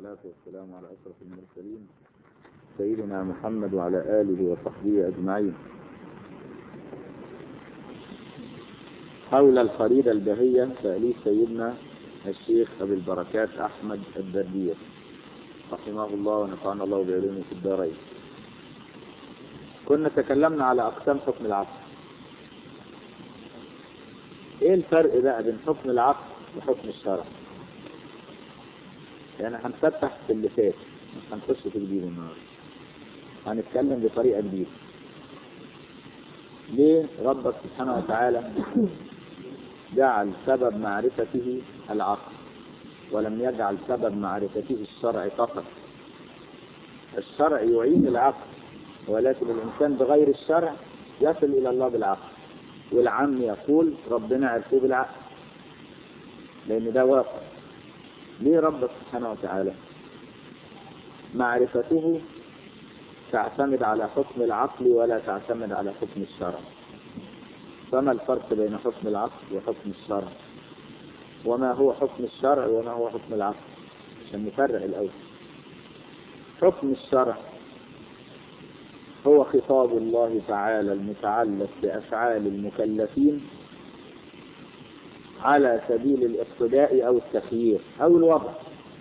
والصلاة والسلام على أشرف المرسلين سيدنا محمد وعلى آله وصحبه أجمعين حول الخريدة البهية تأليف سيدنا الشيخ أبي البركات أحمد الدردية رحمه الله ونفعنا الله بعلومه في الدارين كنا تكلمنا على أقسام حكم العقل ايه الفرق بقى بين حكم العقل وحكم الشرع يعني هنفتح في اللي فات مش هنخش في جديد النهارده هنتكلم بطريقة جديدة ليه ربك سبحانه وتعالى جعل سبب معرفته العقل ولم يجعل سبب معرفته الشرع فقط الشرع يعين العقل ولكن الإنسان بغير الشرع يصل إلى الله بالعقل والعام يقول ربنا عرفه بالعقل لأن ده واقع ليه ربك سبحانه وتعالى معرفته تعتمد على حكم العقل ولا تعتمد على حكم الشرع فما الفرق بين حكم العقل وحكم الشرع وما هو حكم الشرع وما هو حكم العقل عشان نفرق الأول حكم الشرع هو خطاب الله تعالى المتعلق بأفعال المكلفين على سبيل الاقتداء أو التخيير أو الوضع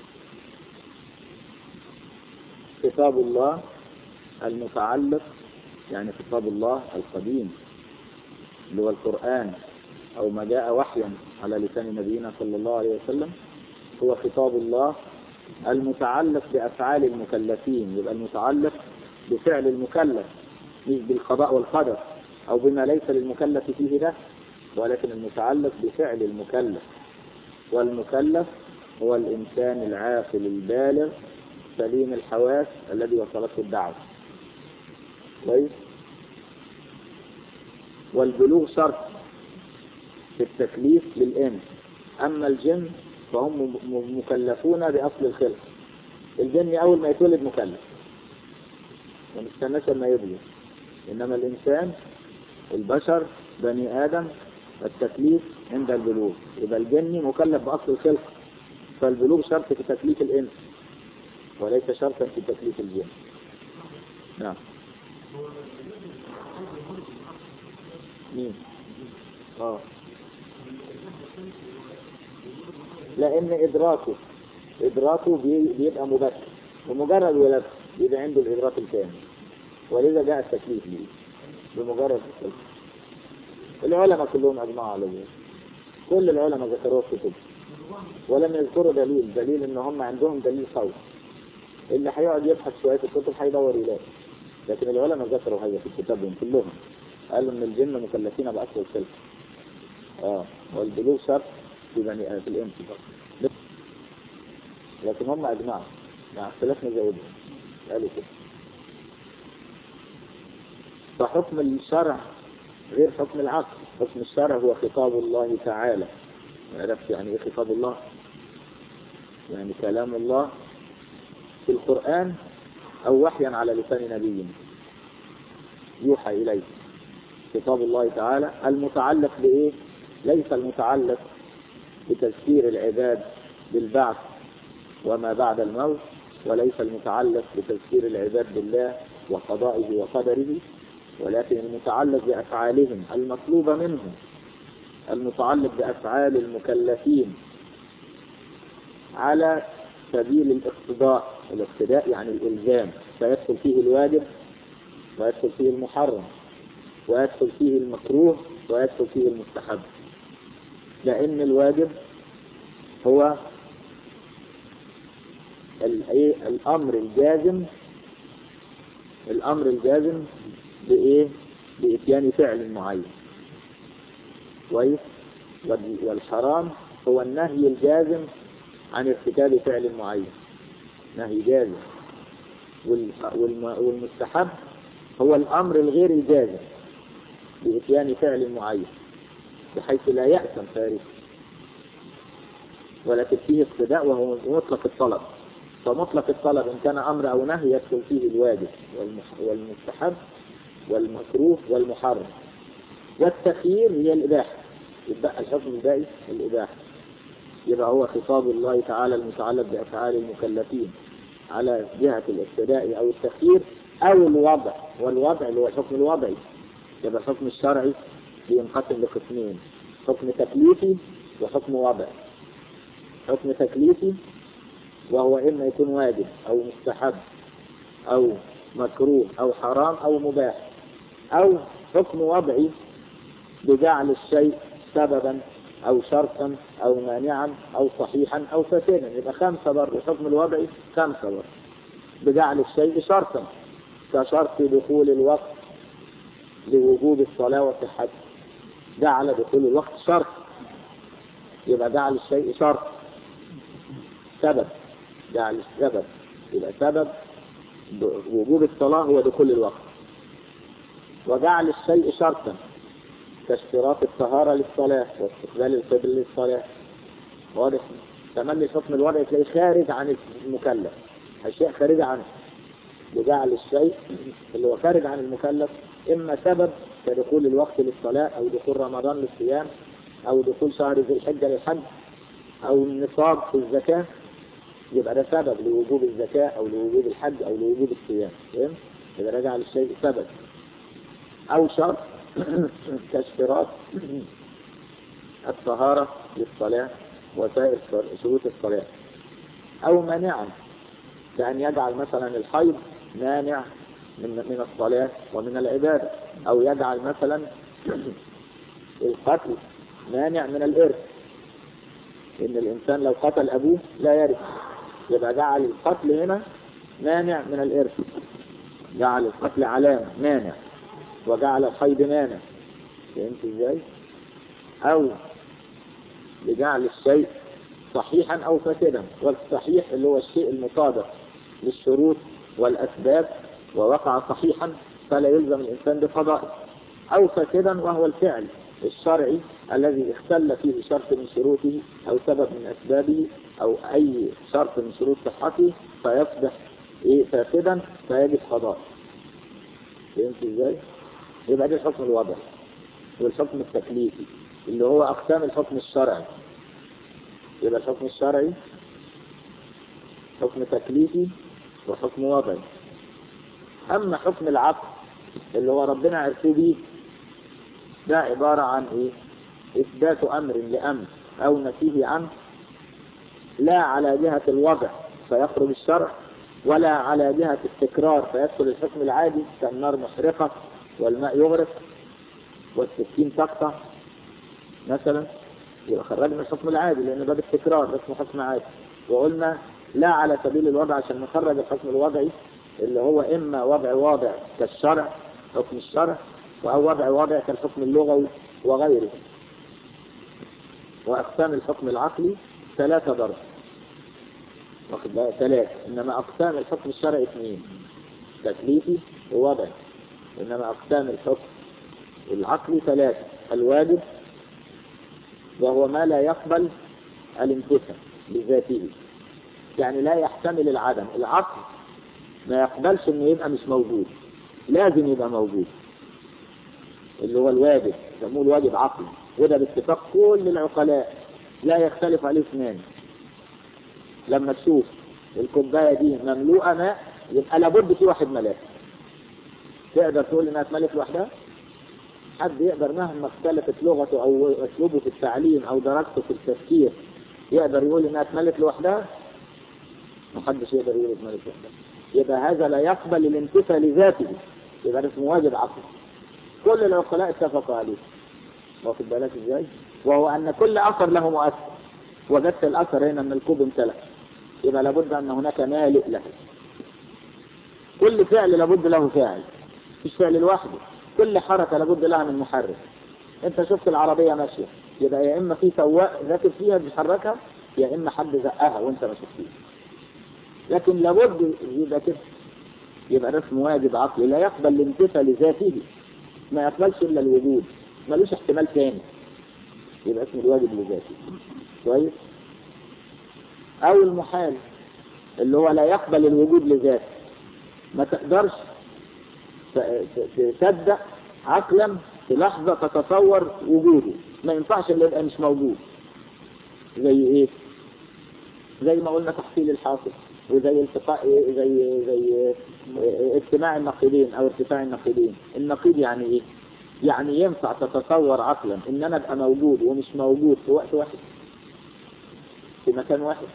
خطاب الله المتعلق يعني خطاب الله القديم اللي هو القرآن أو ما جاء وحيا على لسان نبينا صلى الله عليه وسلم هو خطاب الله المتعلق بأفعال المكلفين يبقى المتعلق بفعل المكلف مش بالقضاء والقدر أو بما ليس للمكلف فيه ده ولكن المتعلق بفعل المكلف والمكلف هو الإنسان العاقل البالغ سليم الحواس الذي وصلته الدعوة كويس والبلوغ شرط في التكليف للإنس أما الجن فهم مكلفون بأصل الخلق الجن أول ما يتولد مكلف ما نستناش لما يبلغ إنما الإنسان البشر بني آدم التكليف عند البلوغ يبقى الجن مكلف بأصل الخلق فالبلوغ شرط في تكليف الإنس وليس شرطا في تكليف الجن نعم مين اه لأن إدراكه إدراكه بيبقى مبكر بمجرد ولادته يبقى عنده الإدراك الكامل ولذا جاء التكليف ليه بمجرد التكليف العلماء كلهم أجمعوا على ذلك كل العلماء ذكروه في كتب ولم يذكروا دليل دليل ان هم عندهم دليل قوي اللي هيقعد يبحث شوية في الكتب هيدور يلاقي لكن العلماء ذكروا هذا في كتابهم كلهم قالوا ان الجن مكلفين بأصل الخلق اه والبلوغ شرط في بني في الانس لكن هم اجمعوا مع اختلاف مزايدهم قالوا كده فحكم الشرع غير حكم العقل حكم الشرع هو خطاب الله تعالى عرفت يعني ايه خطاب الله يعني كلام الله في القرآن او وحيا على لسان نبي يوحى اليه خطاب الله تعالى المتعلق بايه ليس المتعلق بتذكير العباد بالبعث وما بعد الموت وليس المتعلق بتذكير العباد بالله وقضائه وقدره ولكن المتعلق بأفعالهم المطلوبة منهم المتعلق بأفعال المكلفين على سبيل الاقتضاء الاقتداء يعني الإلزام فيدخل فيه الواجب ويدخل فيه المحرم ويدخل فيه المكروه ويدخل فيه المستحب لأن الواجب هو الأمر الجازم الأمر الجازم بإيه؟ بإتيان فعل معين كويس والحرام هو النهي الجازم عن ارتكاب فعل معين نهي جازم والمستحب هو الأمر الغير الجازم بإتيان فعل معين بحيث لا يأثم فارس ولكن فيه اقتداء وهو مطلق الطلب فمطلق الطلب إن كان أمر أو نهي يدخل فيه الواجب والمستحب والمكروه والمحرم والتخيير هي الإباحة يتبقى الحكم الباقي الإباحة يبقى هو خطاب الله تعالى المتعلق بأفعال المكلفين على جهة الابتداء أو التخيير أو الوضع والوضع اللي هو الحكم الوضعي يبقى الحكم الشرعي بينقسم لقسمين حكم تكليفي وحكم وضعي حكم تكليفي وهو إما يكون واجب أو مستحب أو مكروه أو حرام أو مباح أو حكم وضعي بجعل الشيء سببا أو شرطا أو مانعا أو صحيحا أو فاسدا يبقى خمسة برضه الحكم الوضعي خمسة برضه بجعل الشيء شرطا كشرط دخول الوقت لوجوب الصلاة وصحته جعل دخول الوقت شرط يبقى جعل الشيء شرط سبب جعل السبب يبقى سبب وجوب الصلاة هو دخول الوقت وجعل الشيء شرطا كاشتراط الطهارة للصلاة واستقبال القبل للصلاة واضح تملي الحكم الوضعي تلاقيه خارج عن المكلف أشياء خارجة عنه وجعل الشيء اللي هو خارج عن المكلف إما سبب كدخول الوقت للصلاة أو دخول رمضان للصيام أو دخول شهر ذي الحجة للحج أو النصاب في الزكاة يبقى ده سبب لوجوب الزكاة أو لوجوب الحج أو لوجوب الصيام فهمت؟ يبقى ده جعل الشيء سبب أو شرط كاشتراط الطهارة للصلاة وسائر شروط الصلاة أو مانعا كأن يجعل مثلا الحيض مانع من من الصلاة ومن العبادة أو يجعل مثلا القتل مانع من الإرث إن الإنسان لو قتل أبوه لا يرث يبقى جعل القتل هنا مانع من الإرث جعل القتل علامة مانع وجعل الحيض مانع فهمت ازاي؟ أو لجعل الشيء صحيحا أو فاسدا والصحيح اللي هو الشيء المطابق للشروط والأسباب ووقع صحيحا فلا يلزم الإنسان بقضائه أو فاسدا وهو الفعل الشرعي الذي اختل فيه شرط من شروطه أو سبب من أسبابه أو أي شرط من شروط صحته فيصبح إيه فاسدا فيجب قضاء فهمت ازاي؟ يبقى ده الحكم الوضعي والحكم التكليفي اللي هو أقسام الحكم الشرعي يبقى الحكم الشرعي حكم تكليفي وحكم وضعي أما حكم العقل اللي هو ربنا عرفه بيه ده عبارة عن إيه؟ إثبات أمر لأمر أو نفيه عنه لا على جهة الوضع فيخرج الشرع ولا على جهة التكرار فيدخل الحكم العادي كالنار محرقة والماء يغرق والسكين تقطع مثلا يبقى خرجنا الحكم العادي لأن ده بالتكرار اسمه حكم عادي وقلنا لا على سبيل الوضع عشان نخرج الحكم الوضعي اللي هو إما وضع واضع كالشرع حكم الشرع أو وضع واضع كالحكم اللغوي وغيره وأقسام الحكم العقلي ثلاثة ضرب واخد بقى ثلاثة إنما أقسام الحكم الشرعي اثنين تكليفي ووضعي إنما أقسام الحكم العقلي ثلاثة الواجب وهو ما لا يقبل الانتفاع بذاته يعني لا يحتمل العدم العقل ما يقبلش انه يبقى مش موجود لازم يبقى موجود اللي هو الواجب يسموه الواجب عقلي وده باتفاق كل العقلاء لا يختلف عليه اثنان لما تشوف الكوبايه دي مملوءه ماء يبقى لابد في واحد ملاك تقدر تقول انها اتملت لوحدها حد يقدر مهما اختلفت لغته او اسلوبه في التعليم او درجته في التفكير يقدر يقول انها اتملت لوحدها محدش يقدر يقول اتملت لوحدها يبقى هذا لا يقبل الانتفاع لذاته يبقى ده اسمه واجب عقلي كل العقلاء اتفقوا عليه واخد بالك ازاي وهو ان كل اثر له مؤثر وجدت الاثر هنا ان الكوب امتلأ يبقى لابد ان هناك مالئ له كل فعل لابد له فاعل مش فعل لوحده كل حركة لابد لها من محرك انت شفت العربية ماشية يبقى يا اما في سواق راكب فيها بيحركها يا اما حد زقها وانت ما شفتيش لكن لابد يبقى كده يبقى ده اسمه واجب عقلي لا يقبل الانتفاع لذاته ما يقبلش الا الوجود ملوش احتمال تاني يبقى اسمه الواجب لذاته كويس او المحال اللي هو لا يقبل الوجود لذاته ما تقدرش تصدق عقلا في لحظة تتصور وجوده ما ينفعش اللي يبقى مش موجود زي ايه زي ما قلنا تحصيل الحاصل وزي التقاء زي زي اجتماع النقيضين او ارتفاع النقيضين النقيض يعني ايه يعني ينفع تتصور عقلا ان انا ابقى موجود ومش موجود في وقت واحد في مكان واحد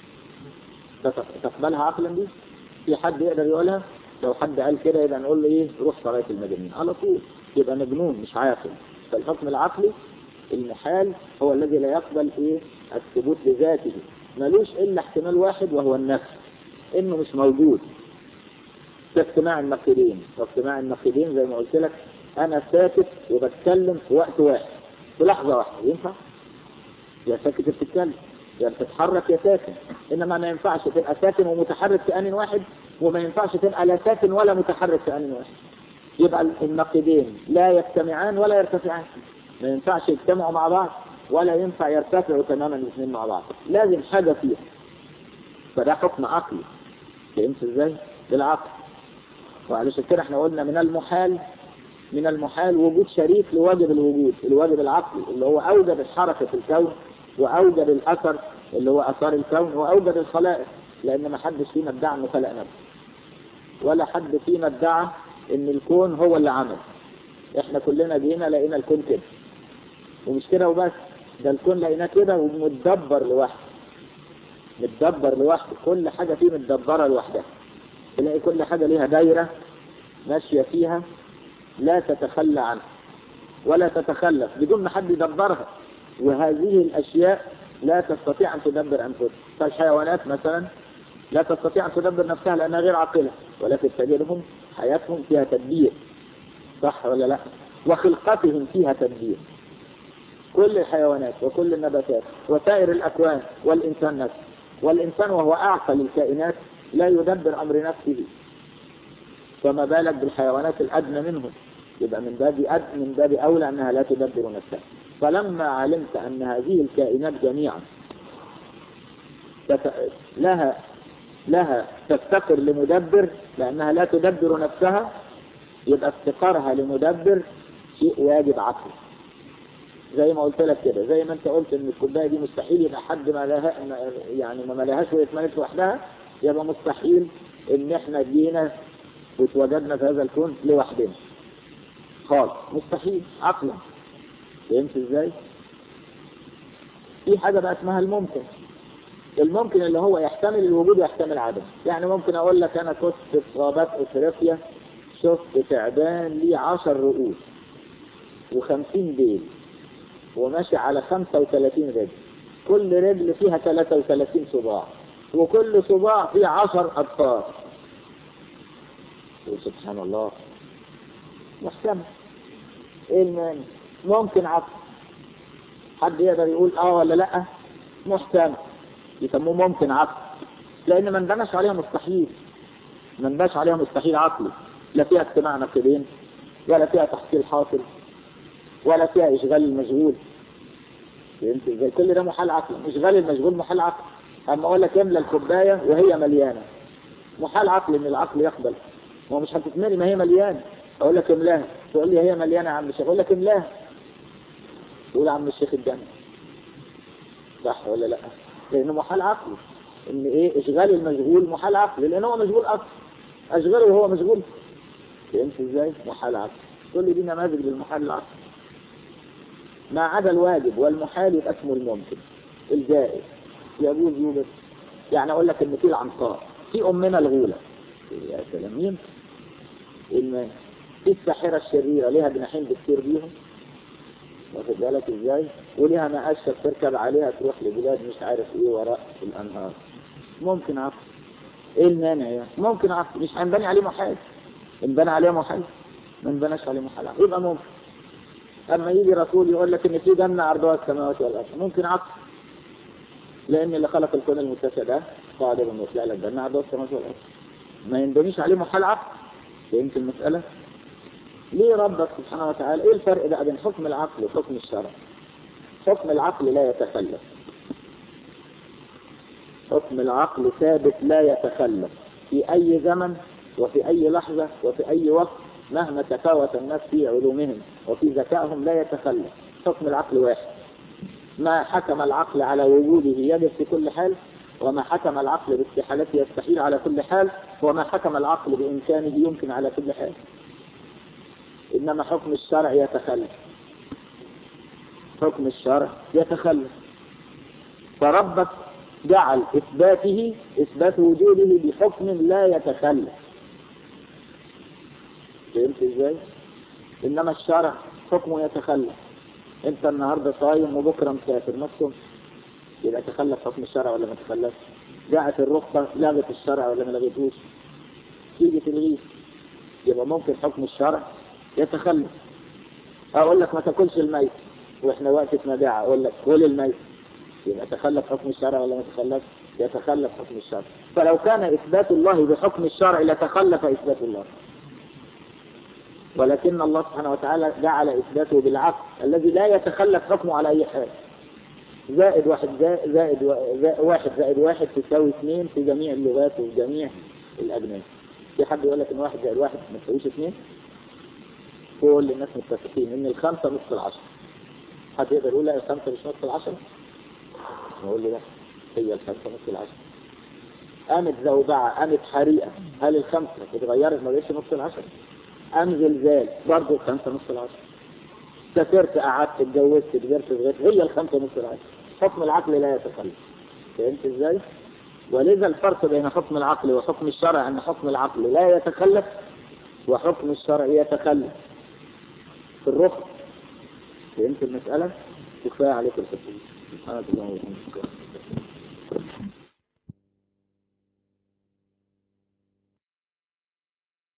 تقبلها عقلا دي في حد يقدر يقولها لو حد قال كده يبقى نقول له ايه روح صلاة المجانين على طول يبقى مجنون مش عاقل فالحكم العقلي المحال هو الذي لا يقبل ايه الثبوت لذاته ملوش الا احتمال واحد وهو النفس انه مش موجود في اجتماع النقيضين واجتماع النقيضين زي ما قلت لك انا ساكت وبتكلم في وقت واحد في لحظة واحدة ينفع يا ساكت بتتكلم يا بتتحرك يا ساكن انما ما ينفعش تبقى ساكن ومتحرك في ان واحد وما ينفعش تبقى لا ساكن ولا متحرك في ان واحد يبقى النقيضين لا يجتمعان ولا يرتفعان ما ينفعش يجتمعوا مع بعض ولا ينفع يرتفعوا تماما الاثنين مع بعض لازم حاجة فيها فده حكم عقلي فهمت ازاي بالعقل وعلشان كده احنا قلنا من المحال من المحال وجود شريك لواجب الوجود الواجب العقلي اللي هو اوجد الحركة في الكون واوجد الاثر اللي هو اثار الكون واوجد الخلائق لان ما حدش فينا ادعى انه خلق نفسه ولا حد فينا ادعى ان الكون هو اللي عمل احنا كلنا جينا لقينا الكون كده ومش كده وبس ده الكون لقيناه كده ومتدبر لوحده متدبر لوحده كل حاجة فيه متدبرة لوحدها تلاقي كل حاجة ليها دايرة ماشية فيها لا تتخلى عنها ولا تتخلف بدون ما حد يدبرها وهذه الأشياء لا تستطيع أن تدبر أنفسها فالحيوانات مثلا لا تستطيع أن تدبر نفسها لأنها غير عاقلة ولكن تجدهم حياتهم فيها تدبير صح ولا لا وخلقتهم فيها تدبير كل الحيوانات وكل النباتات وسائر الأكوان والإنسان نفسه والإنسان وهو أعقل الكائنات لا يدبر أمر نفسه فما بالك بالحيوانات الأدنى منهم يبقى من باب أد من باب أولى أنها لا تدبر نفسها فلما علمت أن هذه الكائنات جميعا لها لها تفتقر لمدبر لأنها لا تدبر نفسها يبقى افتقارها لمدبر شيء واجب عقلي زي ما قلت لك كده زي ما انت قلت ان الكوبايه دي مستحيل يبقى حد ما لها يعني ما لهاش ويتملك لوحدها يبقى مستحيل ان احنا جينا واتوجدنا في هذا الكون لوحدنا خالص مستحيل عقلا فهمت ازاي؟ في حاجة بقى اسمها الممكن الممكن اللي هو يحتمل الوجود ويحتمل عدم يعني ممكن اقول لك انا كنت في غابات افريقيا شفت تعبان ليه عشر رؤوس وخمسين ديل وماشي على خمسة وثلاثين رجل كل رجل فيها ثلاثة وثلاثين صباع وكل صباع فيه عشر أبطار سبحان الله محكمة ايه المانع ممكن عقل حد يقدر يقول اه ولا لا محكمة يسموه ممكن عقل لان ما نبناش عليها مستحيل ما نبناش عليها مستحيل عقلي لا فيها اجتماع نقيضين ولا فيها تحصيل حاصل ولا فيها اشغال المشغول فهمت ازاي كل ده محال عقل اشغال المشغول محال عقل اما اقول لك املى الكوبايه وهي مليانه محال عقل ان العقل يقبل هو مش هتتملي ما هي مليانه اقول لك املاها تقول لي هي مليانه يا عم الشيخ اقول لك املاها تقول يا عم الشيخ الجنه صح ولا لا لانه محال عقلي ان ايه اشغال المشغول محال عقلي لان هو مشغول اكتر اشغله وهو مشغول فهمت ازاي محال عقلي كل دي نماذج للمحال العقلي ما عدا الواجب والمحال يبقى اسمه الممكن الجائز يجوز يوجد يعني اقول لك ان في العنقاء في امنا الغولة يا سلام مين المانع في الساحرة الشريرة ليها جناحين بتطير بيهم واخد بالك ازاي وليها مقاشة تركب عليها تروح لبلاد مش عارف ايه وراء الانهار ممكن عقل ايه المانع يعني ممكن عقل مش هنبني عليه محال انبنى عليه محال ما انبناش عليه محال يبقى ممكن اما يجي رسول يقول لك ان في جنة عرضها السماوات والارض ممكن عقل لان اللي خلق الكون المتسع ده قادر انه يخلق لك جنة عرضها السماوات والارض ما ينبنيش عليه محال عقل فهمت المسألة ليه ربك سبحانه وتعالى ايه الفرق بقى بين حكم العقل وحكم الشرع حكم العقل لا يتخلف حكم العقل ثابت لا يتخلف في اي زمن وفي اي لحظة وفي اي وقت مهما تفاوت الناس في علومهم وفي ذكائهم لا يتخلف حكم العقل واحد ما حكم العقل على وجوده يجب في كل حال وما حكم العقل باستحالته يستحيل على كل حال وما حكم العقل بإمكانه يمكن على كل حال إنما حكم الشرع يتخلف حكم الشرع يتخلف فربك جعل إثباته إثبات وجوده بحكم لا يتخلف فهمت إزاي؟ إنما الشرع حكمه يتخلف أنت النهاردة صايم وبكرة مسافر ما تصومش يبقى تخلف حكم الشرع ولا ما تخلفش جاءت الرخصة لغت الشرع ولا ما لغتوش تيجي تلغيه يبقى ممكن حكم الشرع يتخلف أقول لك ما تاكلش الميت وإحنا وقت مبيعة أقول لك كل الميت يبقى تخلف حكم الشرع ولا ما تخلف يتخلف حكم الشرع فلو كان إثبات الله بحكم الشرع لتخلف إثبات الله ولكن الله سبحانه وتعالى جعل إثباته بالعقل الذي لا يتخلف حكمه على أي حال زائد واحد زائد, زائد واحد زائد واحد تساوي اثنين في جميع اللغات وفي جميع الأجناس في حد يقول لك إن واحد زائد واحد ما تساويش اثنين كل الناس متفقين إن الخمسة نصف العشرة حد يقدر يقول لا الخمسة مش نصف العشرة نقول له لا هي الخمسة نصف العشرة قامت زوبعة قامت حريقة هل الخمسة اتغيرت ما بقتش نصف العشرة قام زلزال برضه الخمسة نصف العشرة سافرت قعدت اتجوزت كبرت صغيرت هي الخمسة نصف العشرة حكم العقل لا يتخلف فهمت ازاي؟ ولذا الفرق بين حكم العقل وحكم الشرع ان حكم العقل لا يتخلف وحكم الشرع يتخلف في الرخص فهمت المسألة؟ كفاية عليك الحكم سبحانك اللهم وبحمدك